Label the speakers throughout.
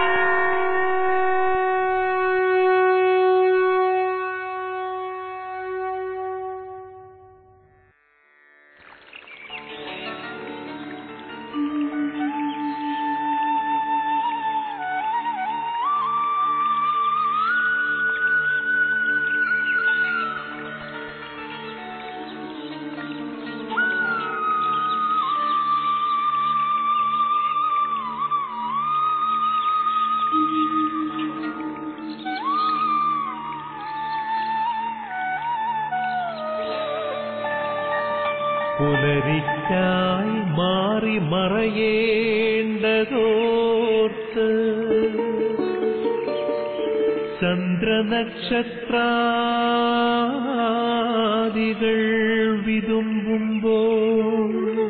Speaker 1: പുലരിക്കായി മാറി മറയേണ്ടതോർത്ത് ചന്ദ്രനക്ഷത്രാദികൾ വിതുമ്പുമ്പോൾ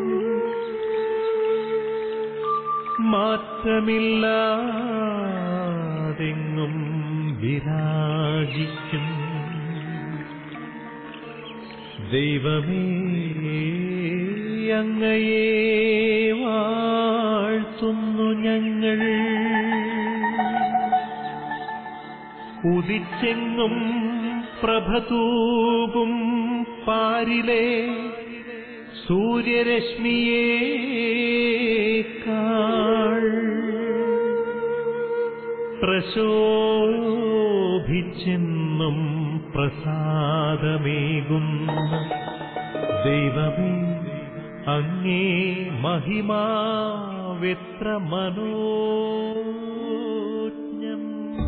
Speaker 1: മാറ്റമില്ലാതെങ്ങും വിരാജിക്കും ദൈവമേ അങ്ങയെ വാഴ്ത്തുന്നു ഞങ്ങൾ ഉദിച്ചെങ്ങും പ്രഭതൂകും പാരിലെ സൂര്യരശ്മിയേക്കാൾ പ്രശോഭിച്ചെന്നും പ്രസാദമേകുന്ന ദൈവമേ അങ്ങേ മഹിമാവെത്ര മനോജ്ഞം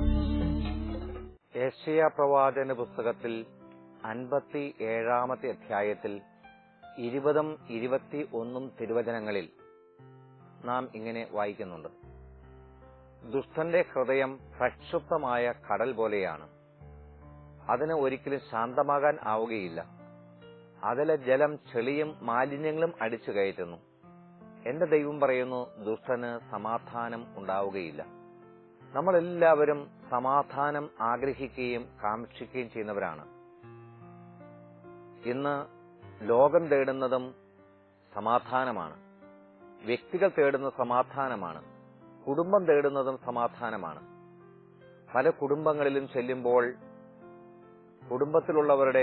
Speaker 2: ഏഷ്യ പ്രവാചന പുസ്തകത്തിൽ അൻപത്തി ഏഴാമത്തെ അധ്യായത്തിൽ ഇരുപതും ഇരുപത്തി ഒന്നും തിരുവചനങ്ങളിൽ നാം ഇങ്ങനെ വായിക്കുന്നുണ്ട് ദുഷ്ടന്റെ ഹൃദയം പ്രക്ഷുബ്ധമായ കടൽ പോലെയാണ് അതിന് ഒരിക്കലും ശാന്തമാകാൻ ആവുകയില്ല അതിലെ ജലം ചെളിയും മാലിന്യങ്ങളും അടിച്ചു കയറ്റുന്നു എന്റെ ദൈവം പറയുന്നു ദുഷ്ടന് സമാധാനം ഉണ്ടാവുകയില്ല നമ്മളെല്ലാവരും സമാധാനം ആഗ്രഹിക്കുകയും കാക്ഷിക്കുകയും ചെയ്യുന്നവരാണ് ഇന്ന് ലോകം തേടുന്നതും സമാധാനമാണ് വ്യക്തികൾ തേടുന്ന സമാധാനമാണ് കുടുംബം തേടുന്നതും സമാധാനമാണ് പല കുടുംബങ്ങളിലും ചെല്ലുമ്പോൾ കുടുംബത്തിലുള്ളവരുടെ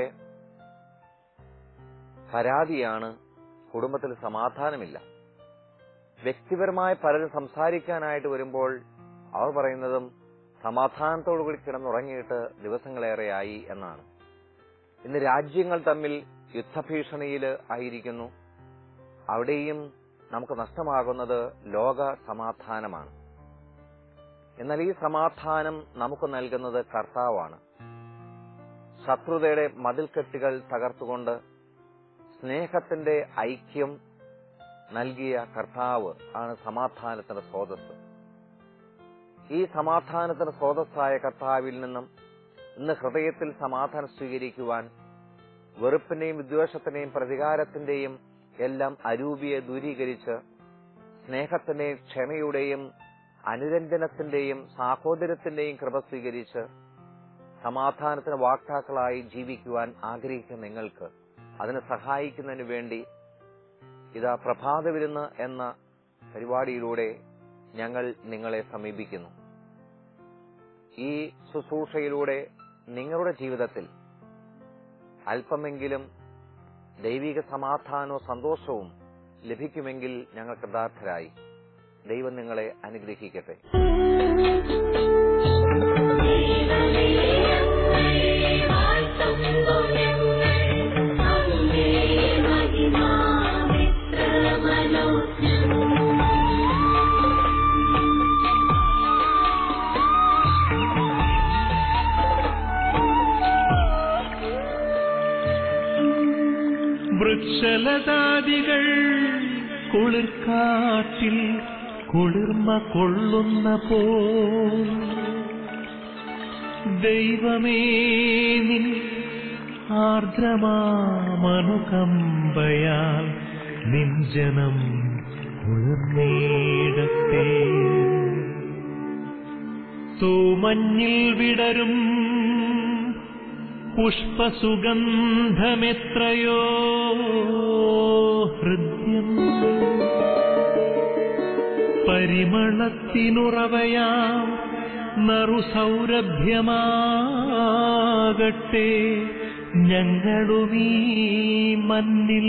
Speaker 2: പരാതിയാണ് കുടുംബത്തിൽ സമാധാനമില്ല വ്യക്തിപരമായി പലരും സംസാരിക്കാനായിട്ട് വരുമ്പോൾ അവർ പറയുന്നതും സമാധാനത്തോടുകൂടി കിടന്നുറങ്ങിയിട്ട് ദിവസങ്ങളേറെയായി എന്നാണ് ഇന്ന് രാജ്യങ്ങൾ തമ്മിൽ യുദ്ധഭീഷണിയിൽ ആയിരിക്കുന്നു അവിടെയും നമുക്ക് നഷ്ടമാകുന്നത് ലോക സമാധാനമാണ് എന്നാൽ ഈ സമാധാനം നമുക്ക് നൽകുന്നത് കർത്താവാണ് ശത്രുതയുടെ മതിൽക്കെട്ടുകൾ തകർത്തുകൊണ്ട് സ്നേഹത്തിന്റെ ഐക്യം നൽകിയ കർത്താവ് ആണ് സമാധാനത്തിന്റെ സ്രോതസ് ഈ സമാധാനത്തിന്റെ സ്രോതസ്സായ കർത്താവിൽ നിന്നും ഇന്ന് ഹൃദയത്തിൽ സമാധാനം സ്വീകരിക്കുവാൻ വെറുപ്പിന്റെയും വിദ്വേഷത്തിന്റെയും പ്രതികാരത്തിന്റെയും എല്ലാം അരൂപിയെ ദൂരീകരിച്ച് സ്നേഹത്തിന്റെയും ക്ഷമയുടെയും അനുരഞ്ജനത്തിന്റെയും സാഹോദര്യത്തിന്റെയും കൃപ സ്വീകരിച്ച് സമാധാനത്തിന് വാക്താക്കളായി ജീവിക്കുവാൻ ആഗ്രഹിക്കുന്ന നിങ്ങൾക്ക് അതിനെ സഹായിക്കുന്നതിന് വേണ്ടി ഇതാ പ്രഭാത വിരുന്ന് എന്ന പരിപാടിയിലൂടെ ഞങ്ങൾ നിങ്ങളെ സമീപിക്കുന്നു ഈ ശുശ്രൂഷയിലൂടെ നിങ്ങളുടെ ജീവിതത്തിൽ അല്പമെങ്കിലും ദൈവിക സമാധാനവും സന്തോഷവും ലഭിക്കുമെങ്കിൽ ഞങ്ങൾ കൃതാർത്ഥരായി ദൈവം നിങ്ങളെ അനുഗ്രഹിക്കട്ടെ
Speaker 1: വൃക്ഷലതാദികൾ കുളിർക്കാറ്റിൽ കുളിർമ കൊള്ളുന്ന പോ ദൈവമേ നിൻ ആർദ്രമാമനുകമ്പയാൽ നിൻ ജനം കുളിർന്നേടത്തെ തൂമഞ്ഞിൽ വിടരും പുഷ്പസുഗന്ധമെത്രയോ ഹൃദ്യം പരിമളത്തിനുറവയാം നറുസൗരഭ്യമാകട്ടെ ഞങ്ങളുമീ മണ്ണിൽ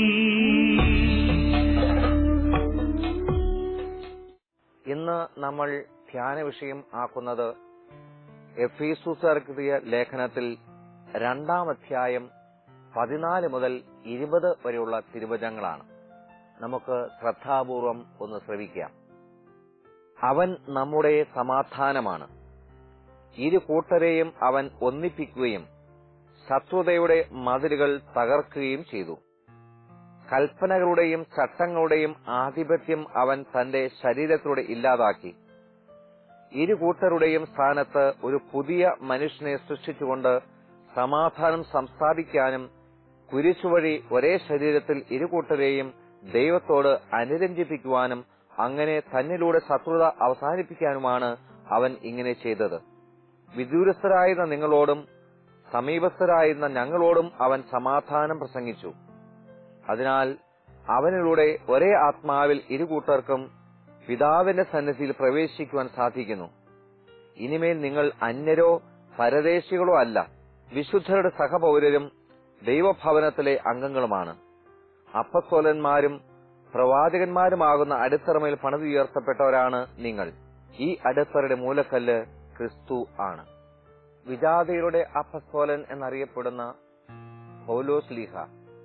Speaker 2: ഇന്ന് നമ്മൾ ധ്യാന വിഷയം ആക്കുന്നത് എഫീസുസർക്കിയ ലേഖനത്തിൽ രണ്ടാം അധ്യായം പതിനാല് മുതൽ ഇരുപത് വരെയുള്ള തിരുവചനങ്ങളാണ് നമുക്ക് ശ്രദ്ധാപൂർവം ഒന്ന് ശ്രവിക്കാം അവൻ നമ്മുടെ സമാധാനമാണ് ഇരു കൂട്ടരെയും അവൻ ഒന്നിപ്പിക്കുകയും ശത്രുതയുടെ മതിലുകൾ തകർക്കുകയും ചെയ്തു കൽപ്പനകളുടെയും ചട്ടങ്ങളുടെയും ആധിപത്യം അവൻ തന്റെ ശരീരത്തിലൂടെ ഇല്ലാതാക്കി ഇരു കൂട്ടരുടെയും സ്ഥാനത്ത് ഒരു പുതിയ മനുഷ്യനെ സൃഷ്ടിച്ചുകൊണ്ട് സമാധാനം സംസ്ഥാപിക്കാനും കുരിശുവഴി ഒരേ ശരീരത്തിൽ ഇരു കൂട്ടരെയും ദൈവത്തോട് അനുരഞ്ജിപ്പിക്കുവാനും അങ്ങനെ തന്നിലൂടെ ശത്രുത അവസാനിപ്പിക്കാനുമാണ് അവൻ ഇങ്ങനെ ചെയ്തത് വിദൂരസ്ഥരായിരുന്ന നിങ്ങളോടും സമീപസ്ഥരായിരുന്ന ഞങ്ങളോടും അവൻ സമാധാനം പ്രസംഗിച്ചു അതിനാൽ അവനിലൂടെ ഒരേ ആത്മാവിൽ ഇരു കൂട്ടർക്കും പിതാവിന്റെ സന്നിധിയിൽ പ്രവേശിക്കുവാൻ സാധിക്കുന്നു ഇനിമേൽ നിങ്ങൾ അന്യരോ പരദേശികളോ അല്ല വിശുദ്ധരുടെ സഹപൗരരും ദൈവഭവനത്തിലെ അംഗങ്ങളുമാണ് അപ്പസ്തോലന്മാരും പ്രവാചകന്മാരുമാകുന്ന അടിത്തറമേൽ പണിതുയർത്തപ്പെട്ടവരാണ് നിങ്ങൾ ഈ അടിത്തറയുടെ മൂലക്കല്ല് ക്രിസ്തു ആണ് വിജാതിയുടെ അപ്പസ്തോലൻ എന്നറിയപ്പെടുന്ന പൗലോസ് ലീഹ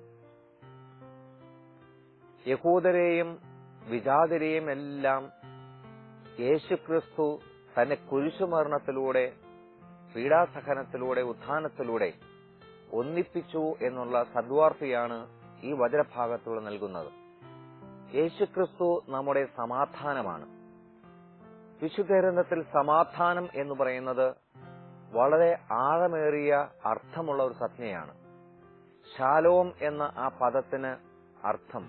Speaker 2: യഹൂദരെയും വിജാതിരെയും എല്ലാം യേശുക്രിസ്തു തന്റെ കുരിശുമരണത്തിലൂടെ പീഡാസഹനത്തിലൂടെ ഉത്ഥാനത്തിലൂടെ ഒന്നിപ്പിച്ചു എന്നുള്ള സദ്വാർത്തയാണ് ഈ വചനഭാഗത്തൂടെ നൽകുന്നത് യേശുക്രിസ്തു നമ്മുടെ സമാധാനമാണ് വിശുദ്ധഗ്രന്ഥത്തിൽ സമാധാനം എന്ന് പറയുന്നത് വളരെ ആഴമേറിയ അർത്ഥമുള്ള ഒരു സംജ്ഞയാണ് ശാലോം എന്ന ആ പദത്തിന് അർത്ഥം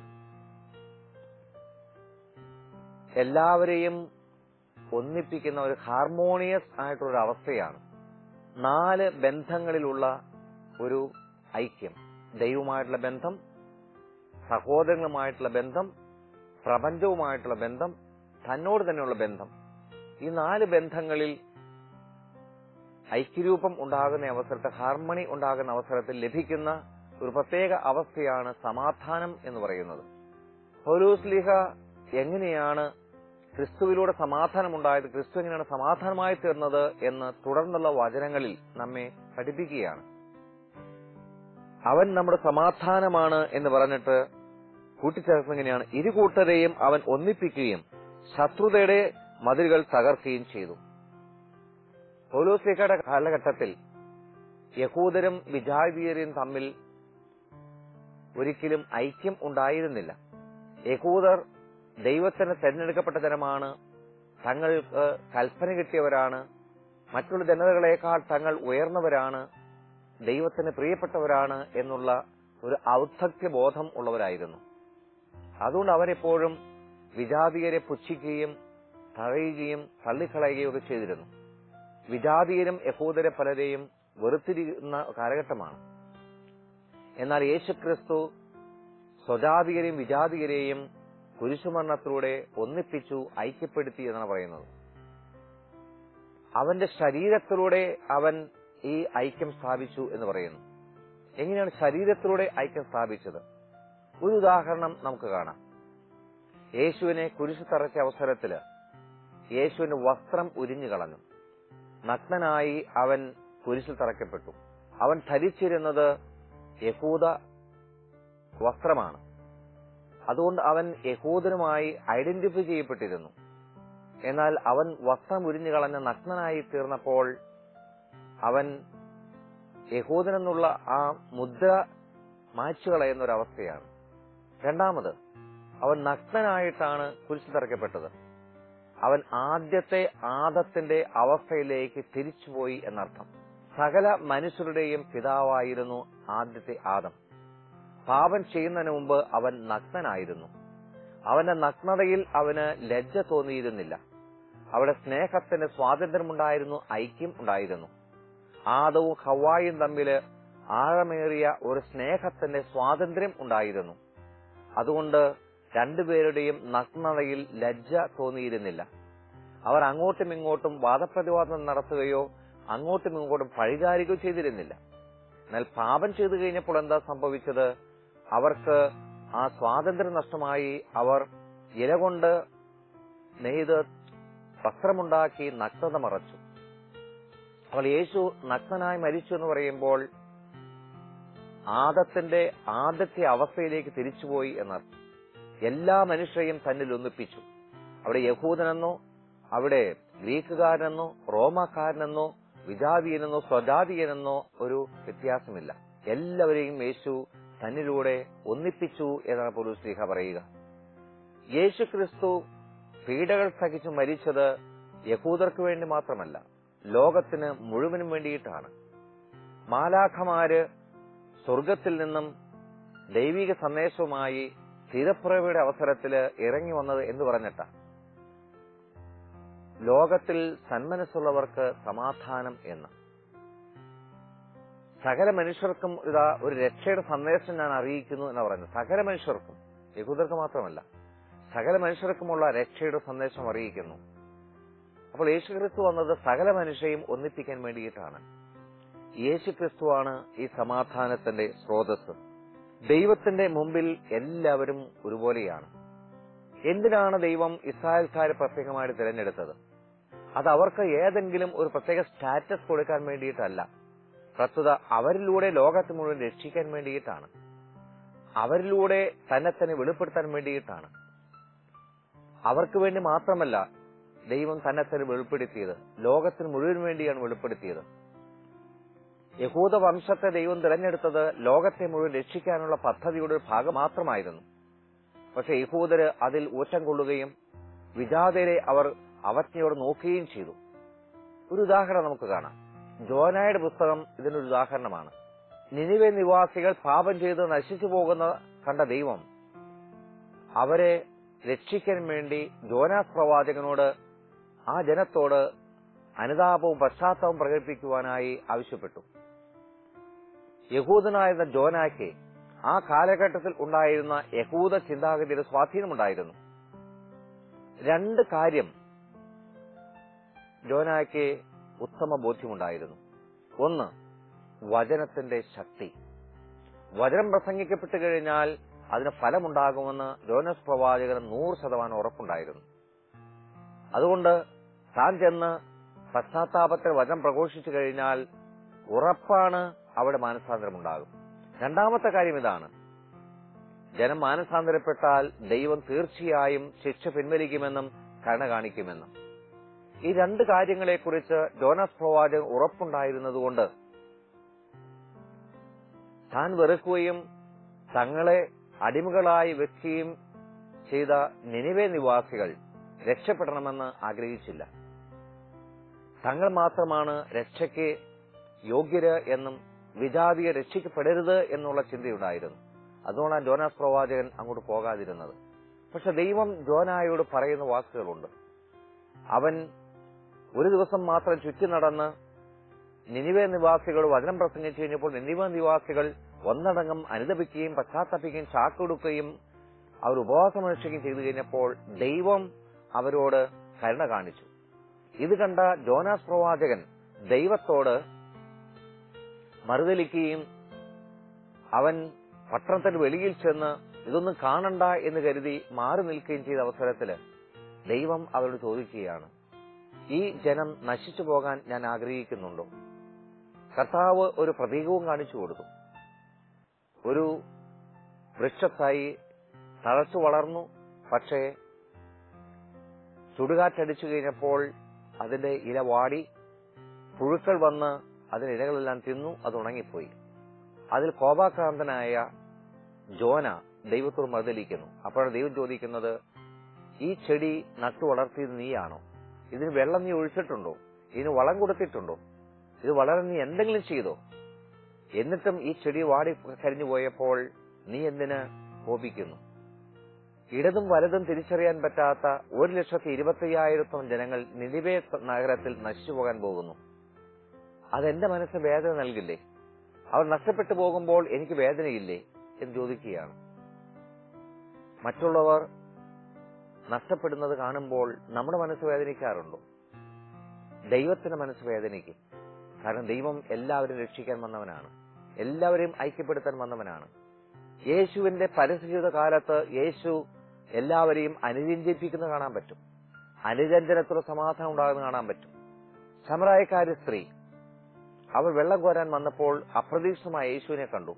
Speaker 2: എല്ലാവരെയും ഒന്നിപ്പിക്കുന്ന ഒരു ഹാർമോണിയസ് ആയിട്ടുള്ള ഒരു അവസ്ഥയാണ് നാല് ബന്ധങ്ങളിലുള്ള ഒരു ഐക്യം ദൈവമായിട്ടുള്ള ബന്ധം സഹോദരങ്ങളുമായിട്ടുള്ള ബന്ധം പ്രപഞ്ചവുമായിട്ടുള്ള ബന്ധം തന്നോട് തന്നെയുള്ള ബന്ധം ഈ നാല് ബന്ധങ്ങളിൽ ഐക്യരൂപം ഉണ്ടാകുന്ന അവസരത്തിൽ ഹാർമണി ഉണ്ടാകുന്ന അവസരത്തിൽ ലഭിക്കുന്ന ഒരു പ്രത്യേക അവസ്ഥയാണ് സമാധാനം എന്ന് പറയുന്നത് പൗലൂസ്ലിഹ എങ്ങനെയാണ് ക്രിസ്തുവിലൂടെ സമാധാനമുണ്ടായത് ക്രിസ്തു എങ്ങനെയാണ് സമാധാനമായി തീർന്നത് എന്ന് തുടർന്നുള്ള വചനങ്ങളിൽ നമ്മെ പഠിപ്പിക്കുകയാണ് അവൻ നമ്മുടെ സമാധാനമാണ് എന്ന് പറഞ്ഞിട്ട് കൂട്ടിച്ചേർക്കുന്നത് എങ്ങനെയാണ് ഇരു കൂട്ടരെയും അവൻ ഒന്നിപ്പിക്കുകയും ശത്രുതയുടെ മതിലുകൾ തകർക്കുകയും ചെയ്തു പൗലോസ്ലിക്കയുടെ കാലഘട്ടത്തിൽ യഹൂദരും വിജാതീയരും തമ്മിൽ ഒരിക്കലും ഐക്യം ഉണ്ടായിരുന്നില്ല യഹൂദർ ദൈവത്തിന് തെരഞ്ഞെടുക്കപ്പെട്ട ജനമാണ് തങ്ങൾക്ക് കൽപ്പന കിട്ടിയവരാണ് മറ്റുള്ള ജനതകളെക്കാൾ തങ്ങൾ ഉയർന്നവരാണ് ദൈവത്തിന് പ്രിയപ്പെട്ടവരാണ് എന്നുള്ള ഒരു ഔദ്ധത്യ ബോധം ഉള്ളവരായിരുന്നു അതുകൊണ്ട് അവരെപ്പോഴും വിജാതീയരെ പുച്ഛിക്കുകയും തഴയുകയും തള്ളിക്കളയുകയും ഒക്കെ ചെയ്തിരുന്നു വിജാതീയരും യഹൂദരെ പലരെയും വെറുത്തിരിക്കുന്ന കാലഘട്ടമാണ് എന്നാൽ യേശുക്രിസ്തു സ്വജാതികരെയും വിജാതികരെയും കുരിശുമരണത്തിലൂടെ ഒന്നിപ്പിച്ചു ഐക്യപ്പെടുത്തി എന്നാണ് പറയുന്നത് അവന്റെ ശരീരത്തിലൂടെ അവൻ ഈ ഐക്യം സ്ഥാപിച്ചു എന്ന് പറയുന്നു എങ്ങനെയാണ് ശരീരത്തിലൂടെ ഐക്യം സ്ഥാപിച്ചത് ഒരു ഉദാഹരണം നമുക്ക് കാണാം യേശുവിനെ കുരിശു തറച്ച അവസരത്തില് യേശുവിന്റെ വസ്ത്രം ഉരിഞ്ഞു കളഞ്ഞു നഗ്നനായി അവൻ കുരിശിൽ തറയ്ക്കപ്പെട്ടു അവൻ ധരിച്ചിരുന്നത് യഹൂദ വസ്ത്രമാണ് അതുകൊണ്ട് അവൻ യഹൂദനുമായി ഐഡന്റിഫൈ ചെയ്യപ്പെട്ടിരുന്നു എന്നാൽ അവൻ വസ്ത്രം ഉരിഞ്ഞു കളഞ്ഞ നഗ്നനായി തീർന്നപ്പോൾ അവൻ യഹൂദനെന്നുള്ള ആ മുദ്ര മായ്ച്ചു കളയുന്ന ഒരു അവസ്ഥയാണ് രണ്ടാമത് അവൻ നഗ്നനായിട്ടാണ് കുരിശു തറയ്ക്കപ്പെട്ടത് അവൻ ആദ്യത്തെ ആദത്തിന്റെ അവസ്ഥയിലേക്ക് തിരിച്ചുപോയി എന്നർത്ഥം സകല മനുഷ്യരുടെയും പിതാവായിരുന്നു ആദ്യത്തെ ആദം പാപം ചെയ്യുന്നതിന് മുമ്പ് അവൻ നഗ്നനായിരുന്നു അവന്റെ നഗ്നതയിൽ അവന് ലജ്ജ തോന്നിയിരുന്നില്ല അവിടെ സ്നേഹത്തിന് സ്വാതന്ത്ര്യമുണ്ടായിരുന്നു ഐക്യം ഉണ്ടായിരുന്നു ആദവും ഹവായും തമ്മില് ആഴമേറിയ ഒരു സ്നേഹത്തിന്റെ സ്വാതന്ത്ര്യം ഉണ്ടായിരുന്നു അതുകൊണ്ട് രണ്ടുപേരുടെയും നഗ്നതയിൽ ലജ്ജ തോന്നിയിരുന്നില്ല അവർ അങ്ങോട്ടും ഇങ്ങോട്ടും വാദപ്രതിവാദം നടത്തുകയോ അങ്ങോട്ടും ഇങ്ങോട്ടും പഴിചാരുകയോ ചെയ്തിരുന്നില്ല എന്നാൽ പാപം ചെയ്തു കഴിഞ്ഞപ്പോൾ എന്താ സംഭവിച്ചത് അവർക്ക് ആ സ്വാതന്ത്ര്യം നഷ്ടമായി അവർ ഇല കൊണ്ട് നെയ്ത് വസ്ത്രമുണ്ടാക്കി നഗ്നത മറച്ചു അപ്പോൾ യേശു നഗ്നനായി മരിച്ചു എന്ന് പറയുമ്പോൾ ആദത്തിന്റെ ആദ്യത്തെ അവസ്ഥയിലേക്ക് തിരിച്ചുപോയി എന്നർത്ഥം എല്ലാ മനുഷ്യരെയും തന്നിൽ ഒന്നിപ്പിച്ചു അവിടെ യഹൂദനെന്നോ അവിടെ ഗ്രീക്കുകാരനെന്നോ റോമാക്കാരനെന്നോ വിജാതീയനെന്നോ സ്വജാതീയനെന്നോ ഒരു വ്യത്യാസമില്ല എല്ലാവരെയും യേശു തന്നിലൂടെ ഒന്നിപ്പിച്ചു എന്നാണ് പുരുശ്രീഹ പറയുക യേശു ക്രിസ്തു പീഡകൾ സഹിച്ചു മരിച്ചത് യഹൂദർക്ക് വേണ്ടി മാത്രമല്ല ലോകത്തിന് മുഴുവനും വേണ്ടിയിട്ടാണ് മാലാഖമാര് സ്വർഗത്തിൽ നിന്നും ദൈവിക സന്ദേശവുമായി സ്ഥിരപ്രവയുടെ അവസരത്തില് ഇറങ്ങി വന്നത് എന്ന് പറഞ്ഞിട്ട ലോകത്തിൽ സന്മനസ്സുള്ളവർക്ക് സമാധാനം എന്ന് സകല മനുഷ്യർക്കും ഇതാ ഒരു രക്ഷയുടെ സന്ദേശം ഞാൻ അറിയിക്കുന്നു എന്ന് പറഞ്ഞു സകല മനുഷ്യർക്കും യഹൂദർക്ക് മാത്രമല്ല സകല മനുഷ്യർക്കുമുള്ള രക്ഷയുടെ സന്ദേശം അറിയിക്കുന്നു അപ്പോൾ യേശു ക്രിസ്തു വന്നത് സകല മനുഷ്യയും ഒന്നിപ്പിക്കാൻ വേണ്ടിയിട്ടാണ് യേശു ക്രിസ്തുവാണ് ഈ സമാധാനത്തിന്റെ സ്രോതസ് ദൈവത്തിന്റെ മുമ്പിൽ എല്ലാവരും ഒരുപോലെയാണ് എന്തിനാണ് ദൈവം ഇസ്രായേൽക്കാരെ പ്രത്യേകമായിട്ട് തിരഞ്ഞെടുത്തത് അത് അവർക്ക് ഏതെങ്കിലും ഒരു പ്രത്യേക സ്റ്റാറ്റസ് കൊടുക്കാൻ വേണ്ടിയിട്ടല്ല പ്രസ്തുത അവരിലൂടെ ലോകത്ത് മുഴുവൻ രക്ഷിക്കാൻ വേണ്ടിയിട്ടാണ് അവരിലൂടെ തന്നെ തന്നെ വെളിപ്പെടുത്താൻ വേണ്ടിയിട്ടാണ് അവർക്ക് വേണ്ടി മാത്രമല്ല ദൈവം തന്നെ തന്നെ വെളിപ്പെടുത്തിയത് ലോകത്തിന് മുഴുവൻ വേണ്ടിയാണ് വെളിപ്പെടുത്തിയത് യഹൂദ വംശത്തെ ദൈവം തിരഞ്ഞെടുത്തത് ലോകത്തെ മുഴുവൻ രക്ഷിക്കാനുള്ള പദ്ധതിയുടെ ഒരു ഭാഗം മാത്രമായിരുന്നു പക്ഷെ യഹൂദര് അതിൽ ഊറ്റം കൊള്ളുകയും വിജാതരെ അവർ അവജ്ഞയോട് നോക്കുകയും ചെയ്തു ഒരു ഉദാഹരണം നമുക്ക് കാണാം ജോനായുടെ പുസ്തകം ഇതിനൊരു ഉദാഹരണമാണ് നിനിവെ നിവാസികൾ പാപം ചെയ്ത് നശിച്ചു പോകുന്ന കണ്ട ദൈവം അവരെ രക്ഷിക്കാൻ വേണ്ടി ജോനാസ് പ്രവാചകനോട് ആ ജനത്തോട് അനുതാപവും പശ്ചാത്തലവും പ്രകടിപ്പിക്കുവാനായി ആവശ്യപ്പെട്ടു യഹൂദനായിരുന്ന ജോനായ്ക്ക് ആ കാലഘട്ടത്തിൽ ഉണ്ടായിരുന്ന യഹൂദ ചിന്താഗതിയുടെ സ്വാധീനമുണ്ടായിരുന്നു രണ്ട് കാര്യം ജോനായ്ക്ക് ഉത്തമ ബോധ്യമുണ്ടായിരുന്നു ഒന്ന് വചനത്തിന്റെ ശക്തി വചനം പ്രസംഗിക്കപ്പെട്ടു കഴിഞ്ഞാൽ അതിന് ഫലമുണ്ടാകുമെന്ന് ജോനസ് പ്രവാചകന് നൂറ് ശതമാനം ഉറപ്പുണ്ടായിരുന്നു അതുകൊണ്ട് താൻ ചെന്ന് പശ്ചാത്താപത്തിൽ വചനം പ്രഘോഷിച്ചു കഴിഞ്ഞാൽ ഉറപ്പാണ് അവിടെ മാനസാന്തരമുണ്ടാകും രണ്ടാമത്തെ കാര്യം ഇതാണ് ജനം മാനസാന്തരപ്പെട്ടാൽ ദൈവം തീർച്ചയായും ശിക്ഷ പിൻവലിക്കുമെന്നും കരുണ കാണിക്കുമെന്നും ഈ രണ്ട് കാര്യങ്ങളെക്കുറിച്ച് ജോനസ് പ്രവാചകൻ ഉറപ്പുണ്ടായിരുന്നതുകൊണ്ട് താൻ വെറുക്കുകയും തങ്ങളെ അടിമകളായി വെക്കുകയും ചെയ്ത നിനിവേ നിവാസികൾ രക്ഷപ്പെടണമെന്ന് ആഗ്രഹിച്ചില്ല തങ്ങൾ മാത്രമാണ് രക്ഷയ്ക്ക് യോഗ്യര് എന്നും വിജാതിയെ രക്ഷിക്കപ്പെടരുത് എന്നുള്ള ചിന്തയുണ്ടായിരുന്നു അതുകൊണ്ടാണ് ജോനാസ് പ്രവാചകൻ അങ്ങോട്ട് പോകാതിരുന്നത് പക്ഷെ ദൈവം ജോനായോട് പറയുന്ന വാക്കുകളുണ്ട് അവൻ ഒരു ദിവസം മാത്രം ചുറ്റി നടന്ന് നിനിവേ നിവാസികൾ വചനം പ്രസംഗിച്ചു കഴിഞ്ഞപ്പോൾ നിനിവ നിവാസികൾ ഒന്നടങ്കം അനുദപിക്കുകയും പശ്ചാത്തപിക്കുകയും ചാക്കൊടുക്കുകയും അവർ ഉപവാസമനുഷ്ഠിക്കുകയും ചെയ്തു കഴിഞ്ഞപ്പോൾ ദൈവം അവരോട് കരുണ കാണിച്ചു ഇത് കണ്ട ജോനാസ് പ്രവാചകൻ ദൈവത്തോട് മറുതലിക്കുകയും അവൻ പട്ടണത്തിന് വെളിയിൽ ചെന്ന് ഇതൊന്നും കാണണ്ട എന്ന് കരുതി മാറി നിൽക്കുകയും ചെയ്ത അവസരത്തില് ദൈവം അവരോട് ചോദിക്കുകയാണ് ഈ ജനം നശിച്ചു പോകാൻ ഞാൻ ആഗ്രഹിക്കുന്നുണ്ടോ കർത്താവ് ഒരു പ്രതീകവും കാണിച്ചു കൊടുത്തു ഒരു വൃക്ഷത്തായി തഴച്ചു വളർന്നു പക്ഷേ ചുടുകാറ്റടിച്ചു കഴിഞ്ഞപ്പോൾ അതിന്റെ ഇല വാടി പുഴുക്കൾ വന്ന് അതിന്റെ ഇലകളെല്ലാം തിന്നു അത് ഉണങ്ങിപ്പോയി അതിൽ കോപാക്രാന്തനായ ജോന ദൈവത്തോട് മറുതലിക്കുന്നു അപ്പോഴാണ് ദൈവം ചോദിക്കുന്നത് ഈ ചെടി നട്ടു വളർത്തിയത് നീയാണോ ഇതിന് വെള്ളം നീ ഒഴിച്ചിട്ടുണ്ടോ ഇതിന് വളം കൊടുത്തിട്ടുണ്ടോ ഇത് വളരാൻ നീ എന്തെങ്കിലും ചെയ്തോ എന്നിട്ടും ഈ ചെടി വാടി കരിഞ്ഞു പോയപ്പോൾ നീ എന്തിന് കോപിക്കുന്നു ഇടതും വലതും തിരിച്ചറിയാൻ പറ്റാത്ത ഒരു ലക്ഷത്തി ഇരുപത്തയ്യായിരത്തോളം ജനങ്ങൾ നിലിവേ നഗരത്തിൽ നശിച്ചു പോകാൻ പോകുന്നു അതെന്റെ മനസ്സ് വേദന നൽകില്ലേ അവർ നഷ്ടപ്പെട്ടു പോകുമ്പോൾ എനിക്ക് വേദനയില്ലേ എന്ന് ചോദിക്കുകയാണ് മറ്റുള്ളവർ നഷ്ടപ്പെടുന്നത് കാണുമ്പോൾ നമ്മുടെ മനസ്സ് വേദനിക്കാറുണ്ടോ ദൈവത്തിന്റെ മനസ്സ് വേദനിക്കും കാരണം ദൈവം എല്ലാവരും രക്ഷിക്കാൻ വന്നവനാണ് എല്ലാവരെയും ഐക്യപ്പെടുത്താൻ വന്നവനാണ് യേശുവിന്റെ പരിസ്ഥിത കാലത്ത് യേശു എല്ലാവരെയും അനുരഞ്ജിപ്പിക്കുന്നത് കാണാൻ പറ്റും അനുരഞ്ജനത്തിലുള്ള സമാധാനം ഉണ്ടാകുന്നത് കാണാൻ പറ്റും സമറായക്കാരി സ്ത്രീ അവൾ വെള്ളം കോരാൻ വന്നപ്പോൾ അപ്രതീക്ഷിതമായ യേശുവിനെ കണ്ടു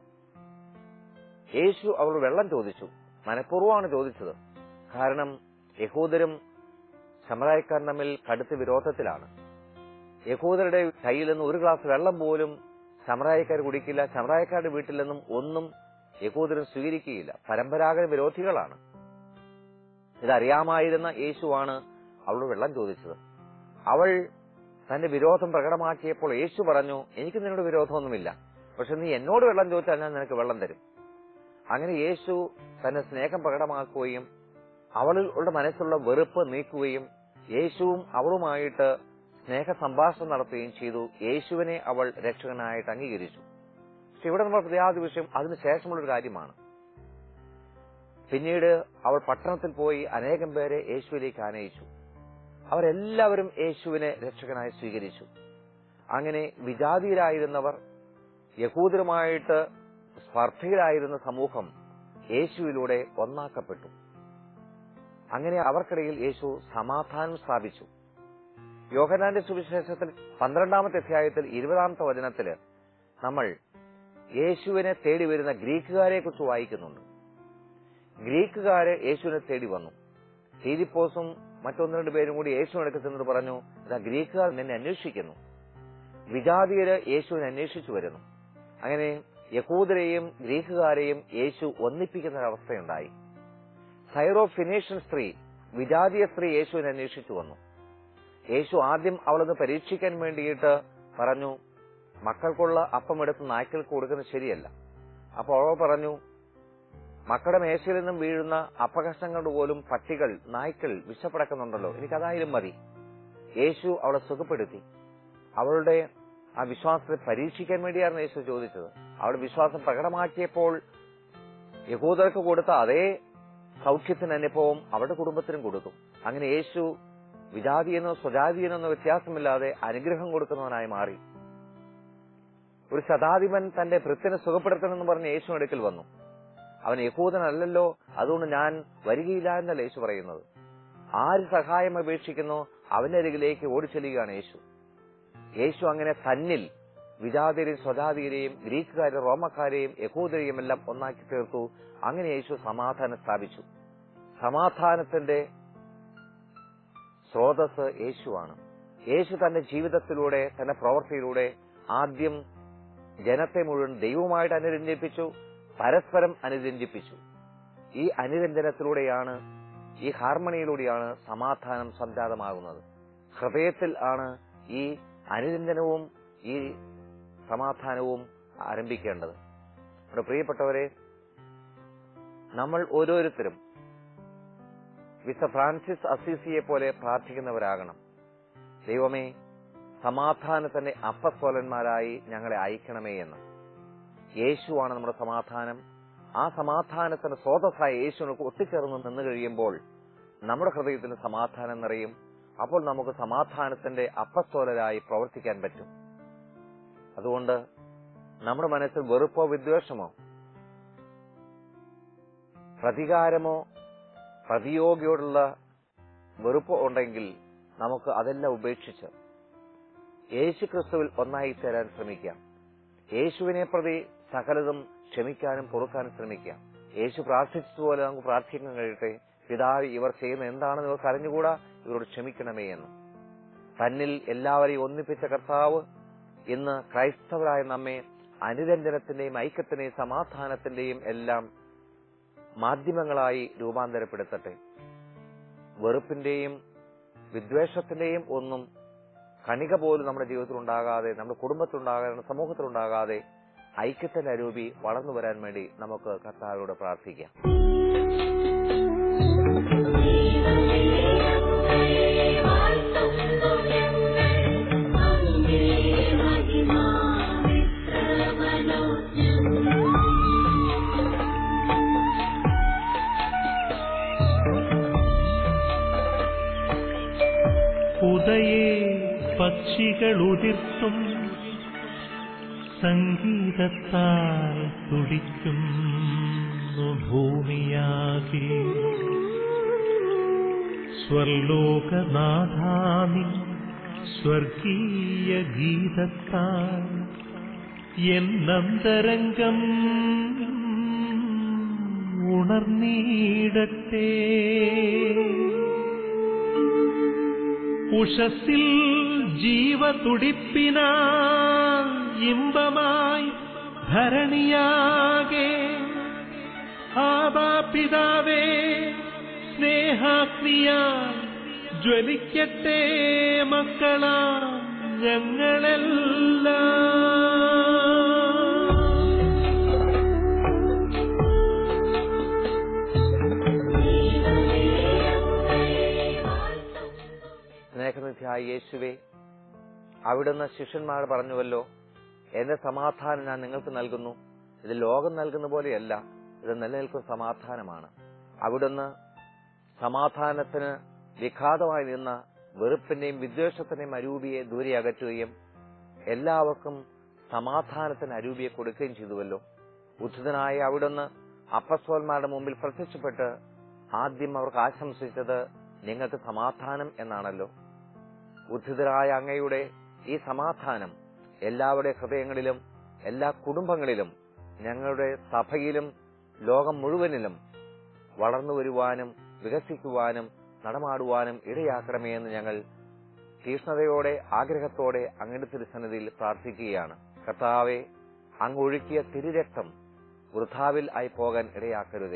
Speaker 2: യേശു അവൾ വെള്ളം ചോദിച്ചു മനഃപൂർവ്വമാണ് ചോദിച്ചത് കാരണം യഹൂദരും സമറായക്കാരും തമ്മിൽ കടുത്ത വിരോധത്തിലാണ് യഹൂദരുടെ കയ്യിൽ നിന്ന് ഒരു ഗ്ലാസ് വെള്ളം പോലും സമറായക്കാർ കുടിക്കില്ല സമറായക്കാരുടെ വീട്ടിൽ നിന്നും ഒന്നും യഹൂദരും സ്വീകരിക്കുകയില്ല പരമ്പരാഗത വിരോധികളാണ് ഇതറിയാമായിരുന്ന യേശുവാണ് അവളോട് വെള്ളം ചോദിച്ചത് അവൾ തന്റെ വിരോധം പ്രകടമാക്കിയപ്പോൾ യേശു പറഞ്ഞു എനിക്ക് നിന്നോട് വിരോധമൊന്നുമില്ല പക്ഷെ നീ എന്നോട് വെള്ളം ചോദിച്ചാൽ ഞാൻ നിനക്ക് വെള്ളം തരും അങ്ങനെ യേശു തന്റെ സ്നേഹം പ്രകടമാക്കുകയും അവളുടെ മനസ്സിലുള്ള വെറുപ്പ് നീക്കുകയും യേശുവും അവളുമായിട്ട് സ്നേഹ സംഭാഷണം നടത്തുകയും ചെയ്തു യേശുവിനെ അവൾ രക്ഷകനായിട്ട് അംഗീകരിച്ചു പക്ഷെ ഇവിടെ നമ്മൾ പ്രതിയാത വിഷയം അതിനുശേഷമുള്ളൊരു കാര്യമാണ് പിന്നീട് അവൾ പട്ടണത്തിൽ പോയി അനേകം പേരെ യേശുവിലേക്ക് ആനയിച്ചു അവരെല്ലാവരും യേശുവിനെ രക്ഷകനായി സ്വീകരിച്ചു അങ്ങനെ വിജാതിയിലായിരുന്നവർ യഹൂദരുമായിട്ട് സ്പർദ്ധയിലായിരുന്ന സമൂഹം യേശുവിലൂടെ ഒന്നാക്കപ്പെട്ടു അങ്ങനെ അവർക്കിടയിൽ യേശു സമാധാനം സ്ഥാപിച്ചു യോഹനാന്റെ സുവിശേഷത്തിൽ പന്ത്രണ്ടാമത്തെ അധ്യായത്തിൽ ഇരുപതാമത്തെ വചനത്തില് നമ്മൾ യേശുവിനെ തേടി വരുന്ന ഗ്രീക്കുകാരെ കുറിച്ച് വായിക്കുന്നുണ്ട് ഗ്രീക്കുകാര് യേശുവിനെ തേടി വന്നു ഫീലിപ്പോസും മറ്റൊന്ന് രണ്ട് പേരും കൂടി യേശു എടുക്കുന്നിട്ട് പറഞ്ഞു ഇതാ ഗ്രീക്കുകാർ നിന്നെ അന്വേഷിക്കുന്നു വിജാതിയര് യേശുവിനെ അന്വേഷിച്ചു വരുന്നു അങ്ങനെ യഹൂദരെയും ഗ്രീക്കുകാരെയും യേശു ഒന്നിപ്പിക്കുന്ന ഒരവസ്ഥയുണ്ടായി സൈറോ ഫിനേഷ്യൻ സ്ത്രീ വിജാതീയ സ്ത്രീ യേശുവിനെ അന്വേഷിച്ചു വന്നു യേശു ആദ്യം അവളൊന്ന് പരീക്ഷിക്കാൻ വേണ്ടിയിട്ട് പറഞ്ഞു മക്കൾക്കുള്ള അപ്പം എടുത്ത് നായ്ക്കൾക്ക് കൊടുക്കുന്നത് ശരിയല്ല അപ്പൊ അവൾ പറഞ്ഞു മക്കളുടെ മേശയിൽ നിന്നും വീഴുന്ന അപകർഷങ്ങളുടെ പോലും പട്ടികൾ നായ്ക്കൾ വിശപ്പടക്കുന്നുണ്ടല്ലോ എനിക്കതായാലും മതി യേശു അവളെ സുഖപ്പെടുത്തി അവളുടെ ആ വിശ്വാസത്തെ പരീക്ഷിക്കാൻ വേണ്ടിയായിരുന്നു യേശു ചോദിച്ചത് അവളുടെ വിശ്വാസം പ്രകടമാക്കിയപ്പോൾ യഹൂദർക്ക് കൊടുത്ത അതേ സൗഖ്യത്തിന് അനുഭവം അവരുടെ കുടുംബത്തിനും കൊടുത്തു അങ്ങനെ യേശു വിജാതിയെന്നോ സ്വജാതിയെന്നോ വ്യത്യാസമില്ലാതെ അനുഗ്രഹം കൊടുക്കുന്നവനായി മാറി ഒരു ശതാധിപൻ തന്റെ ഭൃത്തിനെ സുഖപ്പെടുത്തണമെന്ന് പറഞ്ഞ് യേശു അടുക്കൽ വന്നു അവൻ യഹൂദനല്ലല്ലോ അതുകൊണ്ട് ഞാൻ വരികയില്ല എന്നല്ല യേശു പറയുന്നത് ആര് സഹായം അപേക്ഷിക്കുന്നോ അവന്റെ അരികിലേക്ക് ഓടിച്ചെല്ലുകയാണ് യേശു യേശു അങ്ങനെ തന്നിൽ വിജാതിരെയും സ്വജാതിരെയും ഗ്രീക്കുകാരെയും റോമക്കാരെയും യഹൂദരെയും എല്ലാം ഒന്നാക്കി തീർത്തു അങ്ങനെ യേശു സമാധാനം സ്ഥാപിച്ചു സമാധാനത്തിന്റെ സ്രോതസ് യേശുവാണ് യേശു തന്റെ ജീവിതത്തിലൂടെ തന്റെ പ്രവൃത്തിയിലൂടെ ആദ്യം ജനത്തെ മുഴുവൻ ദൈവമായിട്ട് അനുരഞ്ജിപ്പിച്ചു പരസ്പരം അനുരഞ്ജിപ്പിച്ചു ഈ അനുരഞ്ജനത്തിലൂടെയാണ് ഈ ഹാർമണിയിലൂടെയാണ് സമാധാനം സംജാതമാകുന്നത് ഹൃദയത്തിൽ ആണ് ഈ അനുരഞ്ജനവും ഈ സമാധാനവും ആരംഭിക്കേണ്ടത് നമ്മുടെ പ്രിയപ്പെട്ടവരെ നമ്മൾ ഓരോരുത്തരും വിശ ഫ്രാൻസിസ് അസീസിയെ പോലെ പ്രാർത്ഥിക്കുന്നവരാകണം ദൈവമേ സമാധാനത്തിന്റെ അപ്പസ്വലന്മാരായി ഞങ്ങളെ അയക്കണമേ എന്ന് യേശുവാണ് നമ്മുടെ സമാധാനം ആ സമാധാനത്തിന് സ്രോതസ്സായ യേശുവിനൊക്കെ ഒട്ടിച്ചേർന്ന് നിന്ന് കഴിയുമ്പോൾ നമ്മുടെ ഹൃദയത്തിന് സമാധാനം നിറയും അപ്പോൾ നമുക്ക് സമാധാനത്തിന്റെ അപ്പസ്തോലരായി പ്രവർത്തിക്കാൻ പറ്റും അതുകൊണ്ട് നമ്മുടെ മനസ്സിൽ വെറുപ്പോ വിദ്വേഷമോ പ്രതികാരമോ പ്രതിയോഗിയോടുള്ള വെറുപ്പോ ഉണ്ടെങ്കിൽ നമുക്ക് അതെല്ലാം ഉപേക്ഷിച്ച് യേശു ക്രിസ്തുവിൽ ഒന്നായി ചേരാൻ ശ്രമിക്കാം യേശുവിനെ പ്രതി സകലതും ക്ഷമിക്കാനും പൊറുക്കാനും ശ്രമിക്കാം യേശു പ്രാർത്ഥിച്ചതുപോലെ നമുക്ക് പ്രാർത്ഥിക്കാൻ കഴിയട്ടെ പിതാവ് ഇവർ ചെയ്യുന്ന എന്താണെന്ന് ഇവർക്ക് അറിഞ്ഞുകൂടാ ഇവരോട് ക്ഷമിക്കണമേ എന്ന് തന്നിൽ എല്ലാവരെയും ഒന്നിപ്പിച്ച കർത്താവ് ഇന്ന് ക്രൈസ്തവരായ നമ്മെ അനുരഞ്ജനത്തിന്റെയും ഐക്യത്തിന്റെയും സമാധാനത്തിന്റെയും എല്ലാം മാധ്യമങ്ങളായി രൂപാന്തരപ്പെടുത്തട്ടെ വെറുപ്പിന്റെയും വിദ്വേഷത്തിന്റെയും ഒന്നും കണിക പോലും നമ്മുടെ ജീവിതത്തിൽ ഉണ്ടാകാതെ നമ്മുടെ കുടുംബത്തിലുണ്ടാകാതെ നമ്മുടെ സമൂഹത്തിലുണ്ടാകാതെ ഐക്യത്തിന്റെ അരൂപി വളർന്നു വരാൻ വേണ്ടി നമുക്ക് കർത്താവിനോട് പ്രാർത്ഥിക്കാം
Speaker 1: പക്ഷികൾ ഉതിർത്തും സംഗീതത്താൽ തുടിക്കുന്നു ഭൂമിയാകെ സ്വർലോകനാഥാമി സ്വർഗീയ ഗീതത്താൽ എന്നന്തരംഗം ഉണർന്നീടട്ടെ ഉഷസ്സിൽ ജീവതുടിപ്പിന ഇമ്പമായി ധരണിയാകെ ആബാപിതാവേ സ്നേഹാഗ്നിയ ജ്വലിക്കട്ടെ മക്കളാ ഞങ്ങളെല്ലാം
Speaker 2: സ്നേഹനിധിയായ യേശുവേ അവിടുന്ന് ശിഷ്യന്മാർ പറഞ്ഞുവല്ലോ എന്റെ സമാധാനം ഞാൻ നിങ്ങൾക്ക് നൽകുന്നു ഇത് ലോകം നൽകുന്ന പോലെയല്ല ഇത് നിലനിൽക്കുന്ന സമാധാനമാണ് അവിടുന്ന് സമാധാനത്തിന് വിഘാതമായി നിന്ന വെറുപ്പിന്റെയും വിദ്വേഷത്തിന്റെയും അരൂപിയെ ദൂരെ അകറ്റുകയും എല്ലാവർക്കും സമാധാനത്തിന് അരൂപിയെ കൊടുക്കുകയും ചെയ്തുവല്ലോ ഉചിതനായ അവിടുന്ന് അപ്പസ്വന്മാരുടെ മുമ്പിൽ പ്രത്യക്ഷപ്പെട്ട് ആദ്യം അവർക്ക് ആശംസിച്ചത് നിങ്ങൾക്ക് സമാധാനം എന്നാണല്ലോ ഉദ്ധിതരായ അങ്ങയുടെ ഈ സമാധാനം എല്ലാവരുടെ ഹൃദയങ്ങളിലും എല്ലാ കുടുംബങ്ങളിലും ഞങ്ങളുടെ സഭയിലും ലോകം മുഴുവനിലും വളർന്നു വരുവാനും വികസിക്കുവാനും നടമാടുവാനും ഇടയാക്കണമേ എന്ന് ഞങ്ങൾ തീഷ്ണതയോടെ ആഗ്രഹത്തോടെ അങ്ങയുടെ തിരുസന്നിധിയിൽ പ്രാർത്ഥിക്കുകയാണ് കർത്താവെ അങ്ങ് ഒഴുക്കിയ തിരുരക്തം വൃഥാവിൽ ആയി പോകാൻ ഇടയാക്കരുതേ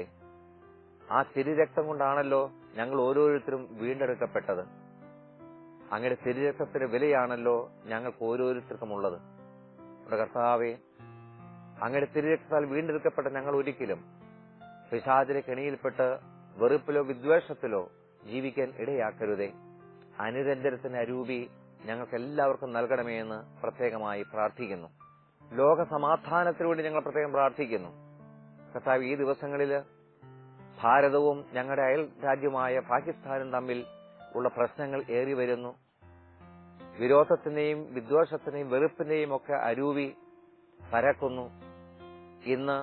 Speaker 2: ആ തിരുരക്തം കൊണ്ടാണല്ലോ ഞങ്ങൾ ഓരോരുത്തരും വീണ്ടെടുക്കപ്പെട്ടത് അങ്ങയുടെ തിരുരക്തത്തിന്റെ വിലയാണല്ലോ ഞങ്ങൾക്ക് ഓരോരുത്തർക്കും ഉള്ളത് നമ്മുടെ കർത്താവെ അങ്ങയുടെ തിരുരക്തത്താൽ വീണ്ടെടുക്കപ്പെട്ട ഞങ്ങൾ ഒരിക്കലും പിശാചിലെ കെണിയിൽപ്പെട്ട് വെറുപ്പിലോ വിദ്വേഷത്തിലോ ജീവിക്കാൻ ഇടയാക്കരുതേ അനുരഞ്ജനത്തിന്റെ അരൂപി ഞങ്ങൾക്ക് എല്ലാവർക്കും നൽകണമേ എന്ന് പ്രത്യേകമായി പ്രാർത്ഥിക്കുന്നു ലോക സമാധാനത്തിനു വേണ്ടി ഞങ്ങൾ പ്രത്യേകം പ്രാർത്ഥിക്കുന്നു കർത്താവ് ഈ ദിവസങ്ങളില് ഭാരതവും ഞങ്ങളുടെ അയൽ രാജ്യമായ പാകിസ്ഥാനും തമ്മിൽ ഉള്ള പ്രശ്നങ്ങൾ ഏറി വരുന്നു വിരോധത്തിന്റെയും വിദ്വേഷത്തിന്റെയും വെറുപ്പിന്റെയും ഒക്കെ അരൂപി പരക്കുന്നു ഇന്ന്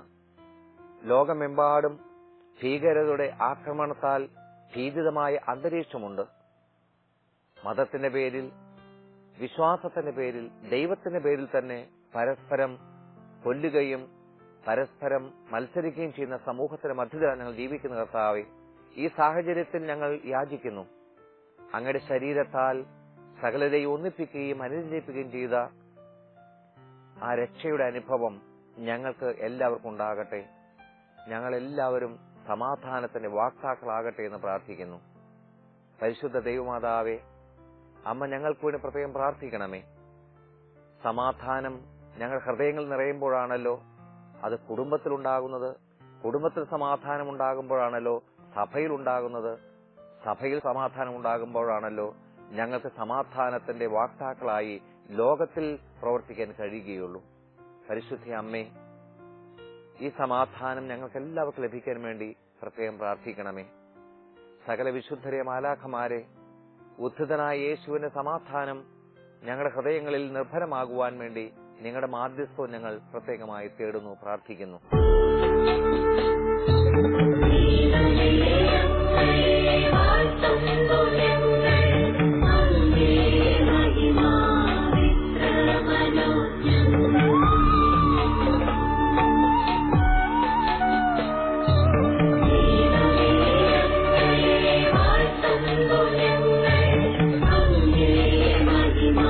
Speaker 2: ലോകമെമ്പാടും ഭീകരതയുടെ ആക്രമണത്താൽ ഭീതിതമായ അന്തരീക്ഷമുണ്ട് മതത്തിന്റെ പേരിൽ വിശ്വാസത്തിന്റെ പേരിൽ ദൈവത്തിന്റെ പേരിൽ തന്നെ പരസ്പരം കൊല്ലുകയും പരസ്പരം മത്സരിക്കുകയും ചെയ്യുന്ന സമൂഹത്തിന്റെ മധ്യത്തിലാണ് ഞങ്ങൾ ജീവിക്കുന്ന കർത്താവെ ഈ സാഹചര്യത്തിൽ ഞങ്ങൾ യാചിക്കുന്നു അങ്ങയുടെ ശരീരത്താൽ സകലരെയും ഒന്നിപ്പിക്കുകയും അനുരഞ്ജിപ്പിക്കുകയും ചെയ്ത ആ രക്ഷയുടെ അനുഭവം ഞങ്ങൾക്ക് എല്ലാവർക്കും ഉണ്ടാകട്ടെ ഞങ്ങൾ എല്ലാവരും സമാധാനത്തിന്റെ വാക്താക്കളാകട്ടെ എന്ന് പ്രാർത്ഥിക്കുന്നു പരിശുദ്ധ ദൈവമാതാവേ അമ്മ ഞങ്ങൾക്ക് വേണ്ടി പ്രത്യേകം പ്രാർത്ഥിക്കണമേ സമാധാനം ഞങ്ങൾ ഹൃദയങ്ങൾ നിറയുമ്പോഴാണല്ലോ അത് കുടുംബത്തിലുണ്ടാകുന്നത് കുടുംബത്തിൽ സമാധാനം ഉണ്ടാകുമ്പോഴാണല്ലോ സഭയിൽ ഉണ്ടാകുന്നത് സഭയിൽ സമാധാനം ഉണ്ടാകുമ്പോഴാണല്ലോ ഞങ്ങൾക്ക് സമാധാനത്തിന്റെ വാക്താക്കളായി ലോകത്തിൽ പ്രവർത്തിക്കാൻ കഴിയുകയുള്ളൂ പരിശുദ്ധ അമ്മേ ഈ സമാധാനം ഞങ്ങൾക്ക് എല്ലാവർക്കും ലഭിക്കാൻ വേണ്ടി പ്രത്യേകം പ്രാർത്ഥിക്കണമേ സകല വിശുദ്ധരെ മാലാഖമാരെ ഉദ്ധിതനായ യേശുവിന്റെ സമാധാനം ഞങ്ങളുടെ ഹൃദയങ്ങളിൽ നിർഭരമാകുവാൻ വേണ്ടി നിങ്ങളുടെ മാധ്യസ്ഥവും ഞങ്ങൾ പ്രത്യേകമായി തേടുന്നു പ്രാർത്ഥിക്കുന്നു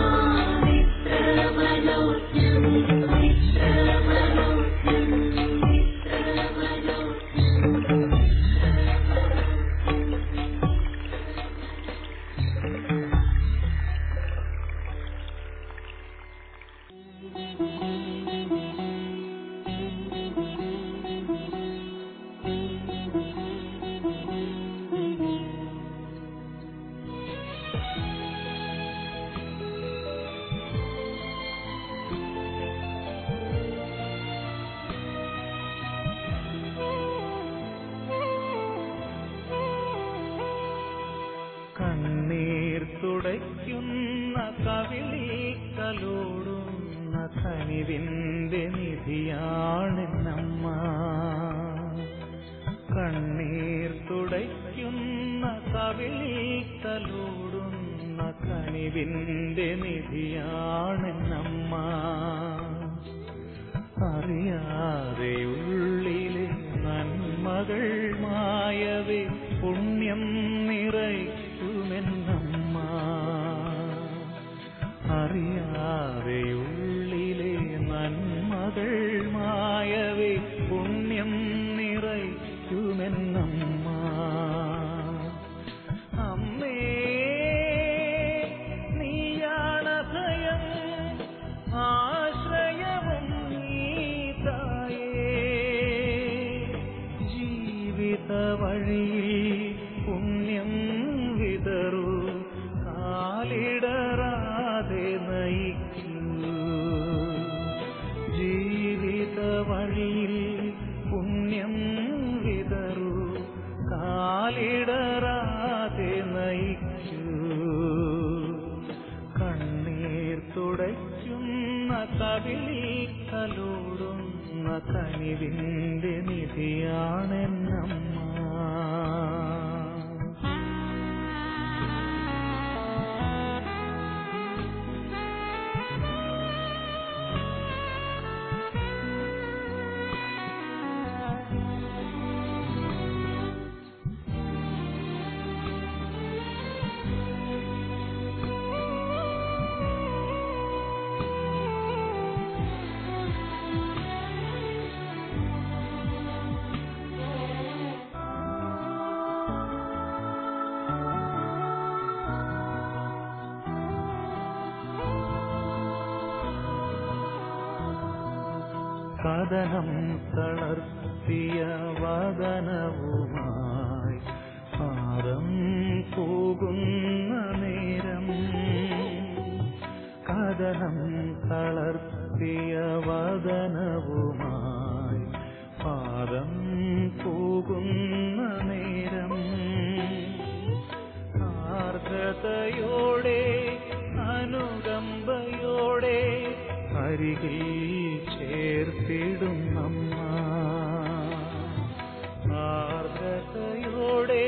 Speaker 3: Thank you.
Speaker 1: തുടയ്ക്കുന്ന കവിളിക്കലോടുന്ന കനിവിന്റെ നിധിയാണെന്നമ്മ കണ്ണീർ തുടയ്ക്കുന്ന കവിളിക്കലോടുന്ന കനിവിന്റെ നിധിയാണെന്നമ്മ അറിയാതെ ഉള്ളിലെ നന്മകൾ മായവേ പുണ്യം നിറയ്ക്കുമെന്നമ്മ അറിയാതെ ഉള്ളിലെ നന്മകൾ മായവേ പുണ്യം നിറയ്ക്കുമെന്നമ്മ അമ്മേ നീയാണ് ഭയം ആശ്രയവും നീതായേ ജീവിത വഴിയിൽ പുണ്യം വിതറൂ കാലിടറാതെ നയിക്കൂ ജീവിത വഴിയിൽ പുണ്യം വിതറൂ കാലിടറാതെ നയിക്കൂ കണ്ണീർ തുടയ്ക്കുന്ന കവിളിക്കലോടുന്ന കനിവിന്റെ നിധിയാണെന്നമ്മ കഥനം തളർത്തിയ വദനവുമായി പാദം പോകുന്ന നേരം കഥനം തളർത്തിയ വദനവുമായി പാദം പോകുന്ന നേരം ആർദ്രതയോടെ അനുകമ്പയോടെ അരികിൽ ചേർത്തിടും അമ്മ ആർദ്രതയോടെ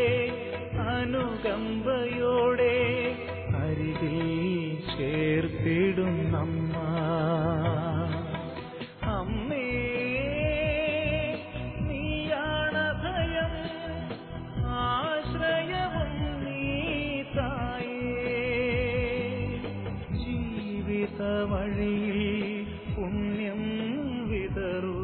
Speaker 1: അനുകമ്പയോടെ അരികിൽ ചേർത്തിടും അമ്മ അമ്മേ നീയാണ് ഭയം ആശ്രയവും നീതായേ ജീവിത വഴിയിൽ പുണ്യം വിതറൂ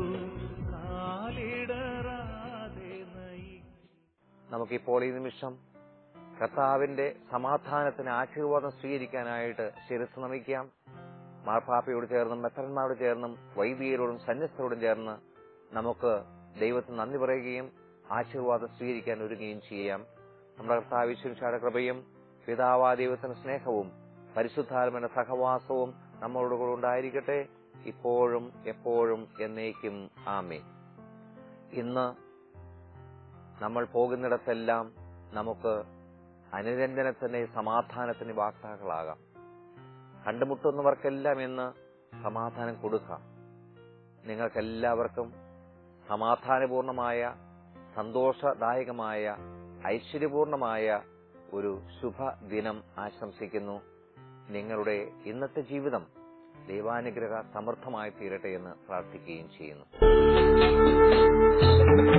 Speaker 1: കാലിടറാതെ നയിക്കും
Speaker 2: നമുക്കിപ്പോൾ ഈ നിമിഷം കർത്താവിന്റെ സമാധാനത്തിന് ആശീർവാദം സ്വീകരിക്കാനായിട്ട് ശിരസ് നമിക്കാം മാർപ്പാപ്പയോട് ചേർന്നും മെത്തന്മാരോട് ചേർന്നും വൈദികരോടും സന്യസ്തരോടും ചേർന്ന് നമുക്ക് ദൈവത്തിന് നന്ദി പറയുകയും ആശീർവാദം സ്വീകരിക്കാൻ ഒരുങ്ങുകയും ചെയ്യാം നമ്മുടെ കർത്താവിശ്വരുടെ കൃപയും പിതാവാ ദൈവത്തിന്റെ സ്നേഹവും പരിശുദ്ധാത്മന്റെ സഹവാസവും നമ്മളോട് കൂടെ ഉണ്ടായിരിക്കട്ടെ ഇപ്പോഴും എപ്പോഴും എന്നേക്കും ആമേ ഇന്ന് നമ്മൾ പോകുന്നിടത്തെല്ലാം നമുക്ക് അനുരഞ്ജനത്തിന് സമാധാനത്തിന് വാക്താക്കളാകാം കണ്ടുമുട്ടുന്നവർക്കെല്ലാം ഇന്ന് സമാധാനം കൊടുക്കാം നിങ്ങൾക്കെല്ലാവർക്കും സമാധാനപൂർണമായ സന്തോഷദായകമായ ഐശ്വര്യപൂർണമായ ഒരു ശുഭ ദിനം ആശംസിക്കുന്നു നിങ്ങളുടെ ഇന്നത്തെ ജീവിതം ദൈവാനുഗ്രഹ സമൃദ്ധമായി തീരട്ടെ എന്ന് പ്രാർത്ഥിക്കുകയും ചെയ്യുന്നു